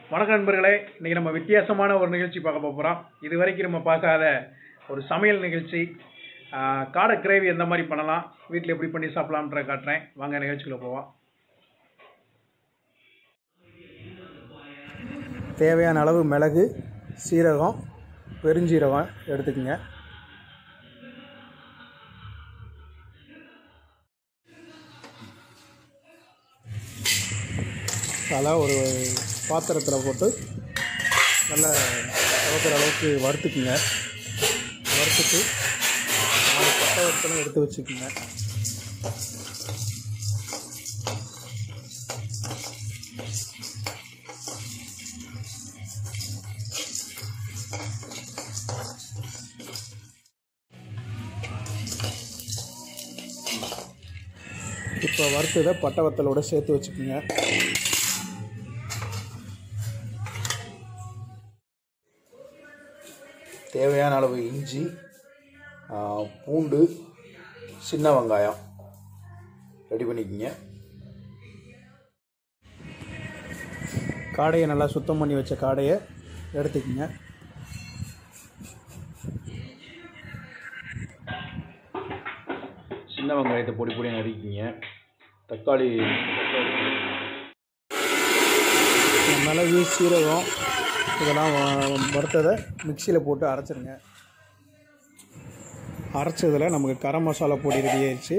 வணக்கம் நண்பர்களே இன்றைக்கி நம்ம வித்தியாசமான ஒரு நிகழ்ச்சி பார்க்க போகிறோம் இது வரைக்கும் நம்ம பார்க்காத ஒரு சமையல் நிகழ்ச்சி ஆஹ், காடை கிரேவி எந்த மாதிரி பண்ணலாம் வீட்டில் எப்படி பண்ணி சாப்பிடலாம்ன்ற காட்டுறேன் வாங்க நிகழ்ச்சிக்குள்ள போவோம் தேவையான அளவு மிளகு சீரகம் பெருஞ்சீரகம் எடுத்துக்கங்க அதெல்லாம் ஒரு பாத்திரத்தில் போட்டு நல்லா துவக்கிற அளவுக்கு வறுத்துக்குங்க வறுத்துட்டு நாலு பட்டை வறுத்தலும் எடுத்து வச்சுக்கோங்க இப்போ வறுத்ததை பட்டை வத்தலோட சேர்த்து வச்சுக்கோங்க தேவையான அளவு இஞ்சி ஆ, பூண்டு சின்ன வெங்காயம் ரெடி பண்ணிக்கோங்க காடையை நல்லா சுத்தம் பண்ணி வச்ச காடையை எடுத்துக்கோங்க சின்ன வெங்காயத்தை பொடி பொடி நறுக்கிங்க தக்காளி மிளகு சீரகம் இதெல்லாம் வ- வறுத்ததை மிக்சியில் போட்டு அரைச்சிருங்க அரைச்சதில் நமக்கு கரம் மசாலா பொடி ரெடி ஆயிடுச்சு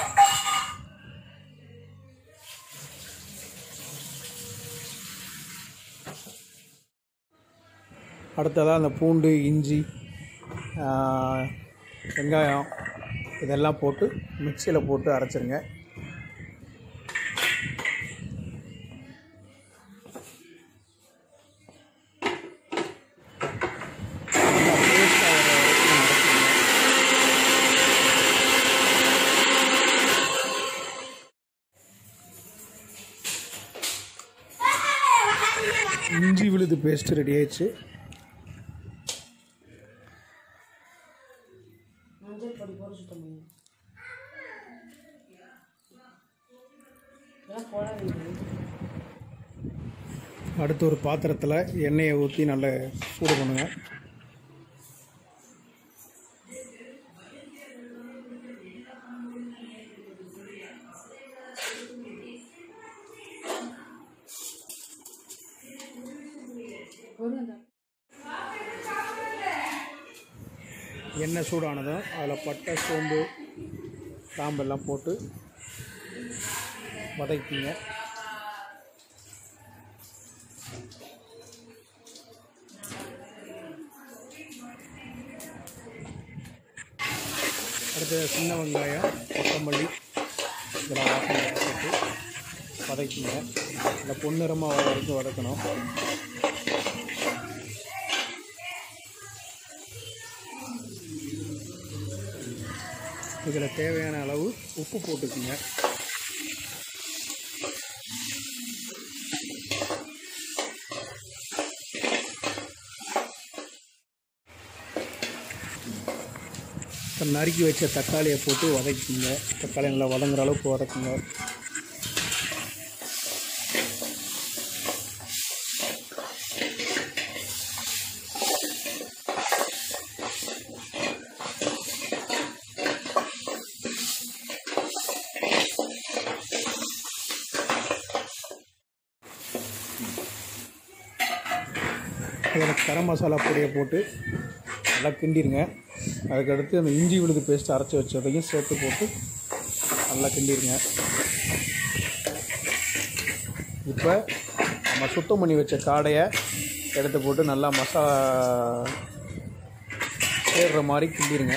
அடுத்ததாக அந்த பூண்டு இஞ்சி ஆ, வெங்காயம் இதெல்லாம் போட்டு மிக்சியில் போட்டு அரைச்சிருங்க நல்லா paste ஆகுற வரைக்கும் அரைச்சிருங்க. இஞ்சி விழுது பேஸ்ட் ரெடி ஆயிடுச்சு மஞ்சள் பொடி போட்டு சுத்தம் பண்ணு இதெல்லாம் போட வேண்டியது அடுத்து ஒரு பாத்திரத்தில் எண்ணெயை ஊற்றி நல்லா சூடு பண்ணுங்க பொருள் எண்ணெய் சூடானதும் அதில் பட்டை சோம்பு கிராம்பெல்லாம் போட்டு வதக்கிங்க அடுத்து சின்ன வெங்காயம் கொத்தமல்லி இதெல்லாம் வாசனை போட்டு வதக்கிங்க இல்லை பொன்னிறமாக வர வரைக்கும் வதக்கணும் இதில் தேவையான அளவு உப்பு போட்டுக்குங்க இப்போ நறுக்கி வச்ச தக்காளியை போட்டு வதக்கிங்க தக்காளி நல்லா வதங்குற அளவுக்கு வதக்குங்க இதில் கரம் மசாலா பொடியை போட்டு நல்லா கிண்டிருங்க அதுக்கடுத்து அந்த இஞ்சி விழுது பேஸ்ட் அரைச்சி வச்சதையும் சேர்த்து போட்டு நல்லா கிண்டிருங்க இப்போ நம்ம சுத்தம் பண்ணி வச்ச காடையை எடுத்து போட்டு நல்லா மசாலா சேர்ற மாதிரி கிண்டிருங்க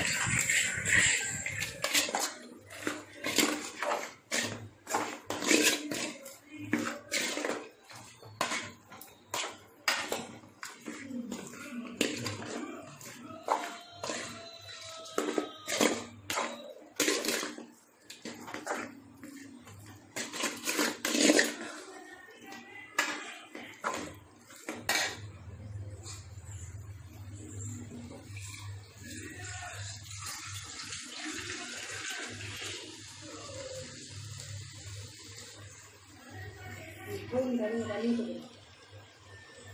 போதும் தண்ணி தண்ணி கொடுங்க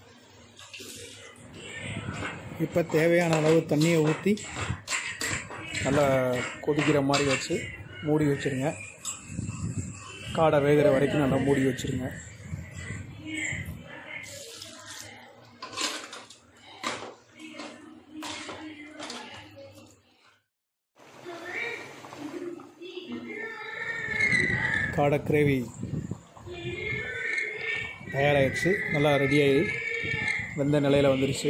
இப்போ தேவையான அளவு தண்ணியை ஊற்றி நல்லா கொதிக்கிற மாதிரி வச்சு மூடி வச்சுருங்க காடை வேகிற வரைக்கும் நல்லா மூடி வச்சுருங்க காடை கிரேவி தயாராகிடுச்சு நல்லா ரெடியாகி வெந்த நிலையில் வந்துருச்சு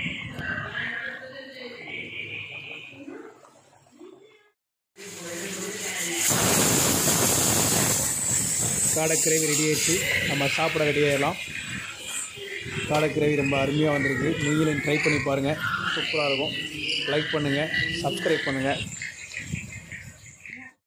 காடை கிரேவி ரெடி ஆயிடுச்சு நம்ம சாப்பிட ரெடி ஆகிடலாம் காடை கிரேவி ரொம்ப அருமையாக வந்திருக்கு நீங்களும் ட்ரை பண்ணி பாருங்கள் சூப்பராக இருக்கும் லைக் பண்ணுங்கள் சப்ஸ்கிரைப் பண்ணுங்கள்